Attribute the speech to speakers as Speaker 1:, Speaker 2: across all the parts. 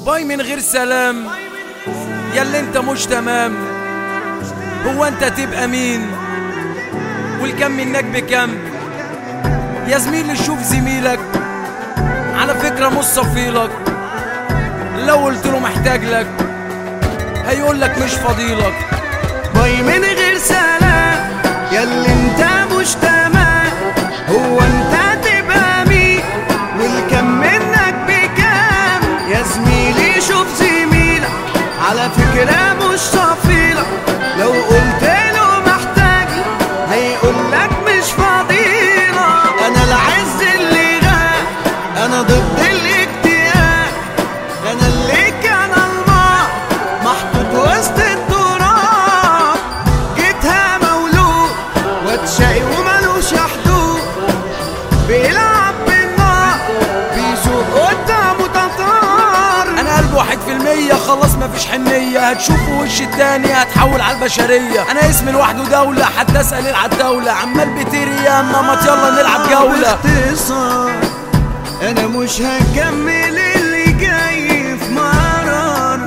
Speaker 1: باي من غير سلام ياللي انت مش تمام هو انت تبقى مين والكم منك بكم يا زميلي شوف زميلك على فكرة مش صفيلك لو قلت له محتاج لك هيقول لك مش فضيلك
Speaker 2: باي من غير سلام ياللي انت مش تمام هو انت تبقى مين والكم منك بكام يا زميلي شوف زميلك على فكرة مش صفيلك لو قلت له محتاج هيقول لك مش فضيلك انا العز اللي غاب انا ضد الاكتئاب انا اللي كان الماء محطوط وسط التراب جيتها مولود واتشقي وملوش حدود بيلعب بالنار بيسوق قدامه تطار
Speaker 1: انا قلب واحد في المية خلاص مفيش حنية هتشوفوا وش التاني هتحول على البشرية انا اسمي لوحده دولة حتى اسأل على الدولة عمال بتيري يا ماما يلا نلعب جولة
Speaker 2: باختصار انا مش هكمل اللي جاي في مرار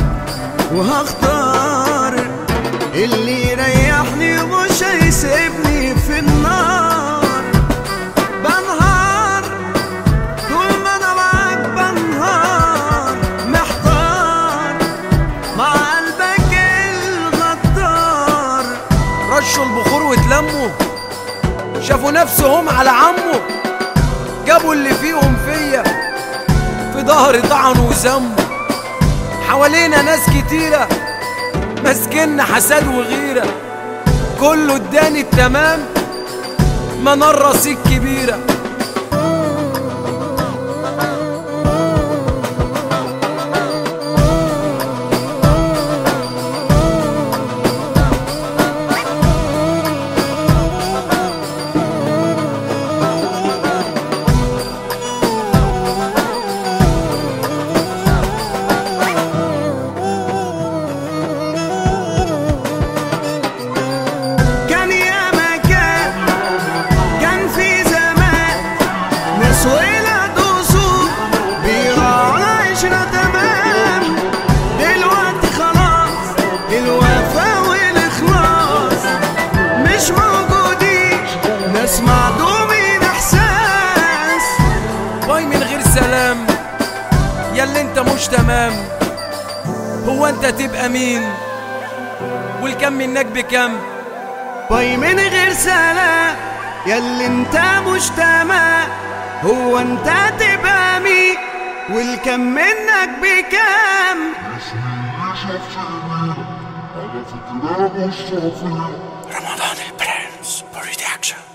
Speaker 2: وهختار اللي يريحني ومش هيسيبني في النار بنهار طول ما انا معاك بنهار محتار مع قلبك الغدار
Speaker 1: رشوا البخور واتلموا شافوا نفسهم على عمه جابوا اللي فيهم فيا في ظهري طعنوا وذموا حوالينا ناس كتيرة ماسكنا حسد وغيرة كله اداني التمام منار رصيد كبيرة
Speaker 2: كان يا مكان كان في زمان ناس ولاد وصول بيراعوا العشرة تمام دلوقتي خلاص الوفا والإخلاص مش موجودين ناس معدومين إحساس
Speaker 1: باي من غير سلام ياللي انت مش تمام هو انت تبقى مين والكم منك بكم
Speaker 2: باي من غير سلام ياللي انت مش تمام هو انت تبقى مين والكم منك بكام
Speaker 3: رمضان البرنس برودكشن